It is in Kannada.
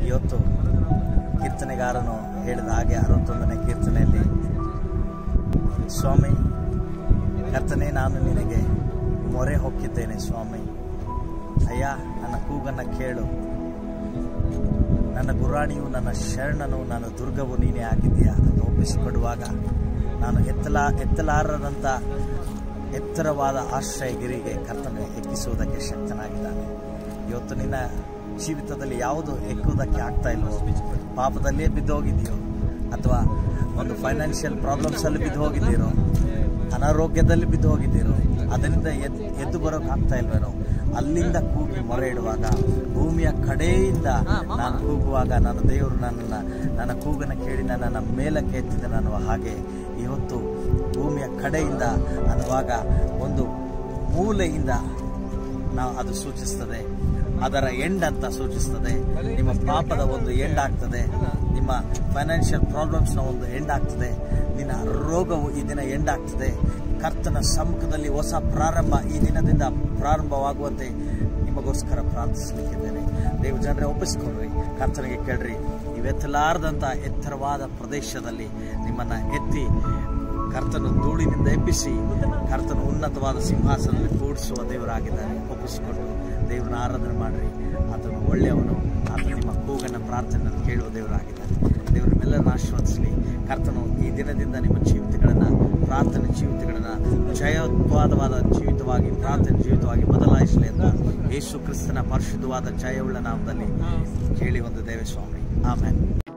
ಇವತ್ತು ಕೀರ್ತನೆಗಾರನು ಹೇಳಿದ ಹಾಗೆ ಅರವತ್ತೊಂದನೇ ಕೀರ್ತನೆಯಲ್ಲಿ ಸ್ವಾಮಿ ಕರ್ತನೆ ನಾನು ನಿನಗೆ ಮೊರೆ ಹೊಕ್ಕಿದ್ದೇನೆ ಸ್ವಾಮಿ ಅಯ್ಯ ನನ್ನ ಕೂಗನ್ನು ಕೇಳು ನನ್ನ ಗುರಾಣಿಯು ನನ್ನ ಶರಣನು ನನ್ನ ದುರ್ಗವು ನೀನೇ ಆಗಿದೆಯಾ ಅಂತ ಒಪ್ಪಿಸಿಕೊಡುವಾಗ ನಾನು ಎತ್ತಲ ಎತ್ತಲಾರದಂಥ ಎತ್ತರವಾದ ಆಶ್ರಯಗಿರಿಗೆ ಕರ್ತನು ಎಕ್ಕಿಸುವುದಕ್ಕೆ ಶಕ್ತನಾಗಿದ್ದಾನೆ ಇವತ್ತು ನಿನ್ನ ಜೀವಿತದಲ್ಲಿ ಯಾವುದು ಎಕ್ಕುವುದಕ್ಕೆ ಆಗ್ತಾ ಇಲ್ವೋ ಪಾಪದಲ್ಲೇ ಬಿದ್ದು ಹೋಗಿದೆಯೋ ಅಥವಾ ಒಂದು ಫೈನಾನ್ಷಿಯಲ್ ಪ್ರಾಬ್ಲಮ್ಸಲ್ಲಿ ಬಿದ್ದು ಹೋಗಿದ್ದೀರೋ ಅನಾರೋಗ್ಯದಲ್ಲಿ ಬಿದ್ದು ಹೋಗಿದ್ದೀರೋ ಅದರಿಂದ ಎದ್ದು ಎದ್ದು ಬರೋಕೆ ಆಗ್ತಾ ಇಲ್ವೇನೋ ಅಲ್ಲಿಂದ ಕೂಗಿ ಮೊರೆ ಇಡುವಾಗ ಭೂಮಿಯ ಕಡೆಯಿಂದ ನಾನು ಕೂಗುವಾಗ ನನ್ನ ದೇವರು ನನ್ನನ್ನು ನನ್ನ ಕೂಗನ್ನು ಕೇಳಿ ನನ್ನನ್ನು ಮೇಲಕ್ಕೆ ಎತ್ತಿದ ನಾನು ಹಾಗೆ ಇವತ್ತು ಭೂಮಿಯ ಕಡೆಯಿಂದ ಅನ್ನುವಾಗ ಒಂದು ಮೂಲೆಯಿಂದ ನಾವು ಅದು ಸೂಚಿಸ್ತದೆ ಅದರ ಎಂಡ್ ಅಂತ ಸೂಚಿಸ್ತದೆ ನಿಮ್ಮ ಪಾಪದ ಒಂದು ಎಂಡ್ ಆಗ್ತದೆ ನಿಮ್ಮ ಫೈನಾನ್ಷಿಯಲ್ ಪ್ರಾಬ್ಲಮ್ಸ್ನ ಒಂದು ಎಂಡ್ ಆಗ್ತದೆ ನಿನ್ನ ರೋಗವು ಈ ದಿನ ಎಂಡ್ ಆಗ್ತದೆ ಕರ್ತನ ಸಮ್ಮುಖದಲ್ಲಿ ಹೊಸ ಪ್ರಾರಂಭ ಈ ದಿನದಿಂದ ಪ್ರಾರಂಭವಾಗುವಂತೆ ನಿಮಗೋಸ್ಕರ ಪ್ರಾರ್ಥಿಸಲಿಕ್ಕಿದ್ದೇನೆ ದೇವ ಜನರೇ ಒಪ್ಪಿಸ್ಕೊಳ್ರಿ ಕರ್ತನಿಗೆ ಕೇಳ್ರಿ ನೀವೆತ್ತಲಾರದಂಥ ಎತ್ತರವಾದ ಪ್ರದೇಶದಲ್ಲಿ ನಿಮ್ಮನ್ನು ಎತ್ತಿ ಕರ್ತನು ಧೂಳಿನಿಂದ ಎಬ್ಬಿಸಿ ಕರ್ತನು ಉನ್ನತವಾದ ಸಿಂಹಾಸನದಲ್ಲಿ ಕೂಡಿಸುವ ದೇವರಾಗಿದ್ದಾನೆ ಒಪ್ಪಿಸಿಕೊಂಡು ದೇವರನ್ನ ಆರಾಧನೆ ಮಾಡಿರಿ ಆತನು ಒಳ್ಳೆಯವನು ಆತ ನಿಮ್ಮ ಕೂಗನ್ನು ಪ್ರಾರ್ಥನೆಯನ್ನು ಕೇಳುವ ದೇವರಾಗಿದ್ದಾನೆ ದೇವರು ನಿಮ್ಮೆಲ್ಲರನ್ನು ಆಶೀರ್ವದಿಸಲಿ ಕರ್ತನು ಈ ದಿನದಿಂದ ನಿಮ್ಮ ಜೀವಿತಗಳನ್ನು ಪ್ರಾರ್ಥನೆ ಜೀವಿತಗಳನ್ನು ಜಯೋತ್ಪಾದವಾದ ಜೀವಿತವಾಗಿ ಪ್ರಾರ್ಥನೆ ಜೀವಿತವಾಗಿ ಬದಲಾಯಿಸಲಿ ಅಂತ ಯೇಸು ಕ್ರಿಸ್ತನ ಪರಿಶುದ್ಧವಾದ ಜಯವುಳ್ಳ ನಾಮದಲ್ಲಿ ಕೇಳಿ ಒಂದು ದೇವಸ್ವಾಮಿ ಆಮೇಲೆ